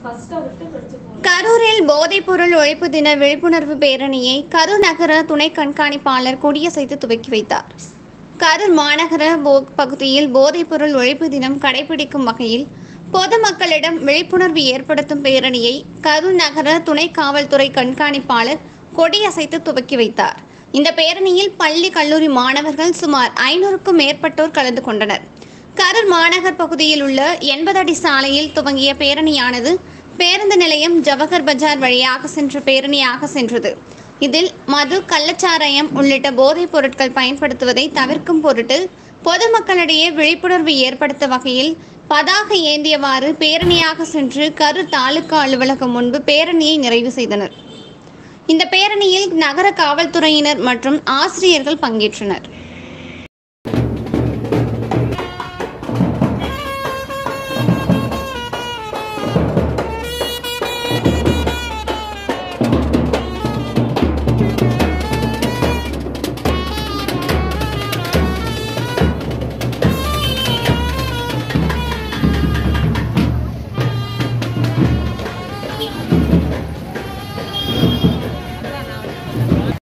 கரூரில் போதைப்பொருள் ஒழிப்பு தின விழிப்புணர்வு பேரணியை கரூர் நகர துணை கண்காணிப்பாளர் கொடியசைத்து துவக்கி வைத்தார் கரூர் மாநகர போ- பகுதியில் போதைப்பொருள் ஒழிப்பு தினம் கடைபிடிக்கும் வகையில் பொதுமக்களிடம் விழிப்புணர்வு ஏற்படுத்தும் பேரணியை கரூர் நகர துணை காவல்துறை கண்காணிப்பாளர் கொடியசைத்து துவக்கி வைத்தார் இந்த பேரணியில் பள்ளி கல்லூரி மாணவர்கள் சுமார் ஐநூறுக்கும் மேற்பட்டோர் கலந்து கொண்டனர் கரூர் மாநகர் பகுதியில் உள்ள எண்பது அடி சாலையில் துவங்கிய பேரணியானது பேருந்து நிலையம் ஜவஹர் பஜார் வழியாக சென்ற பேரணியாக சென்றது இதில் மது கள்ளச்சாராயம் உள்ளிட்ட போதைப் பொருட்கள் பயன்படுத்துவதை தவிர்க்கும் பொருட்டு பொதுமக்களிடையே விழிப்புணர்வு ஏற்படுத்த வகையில் பதாகை ஏந்தியவாறு பேரணியாக சென்று கரூர் தாலுகா அலுவலகம் முன்பு பேரணியை நிறைவு செய்தனர் இந்த பேரணியில் நகர காவல்துறையினர் மற்றும் ஆசிரியர்கள் பங்கேற்றனர்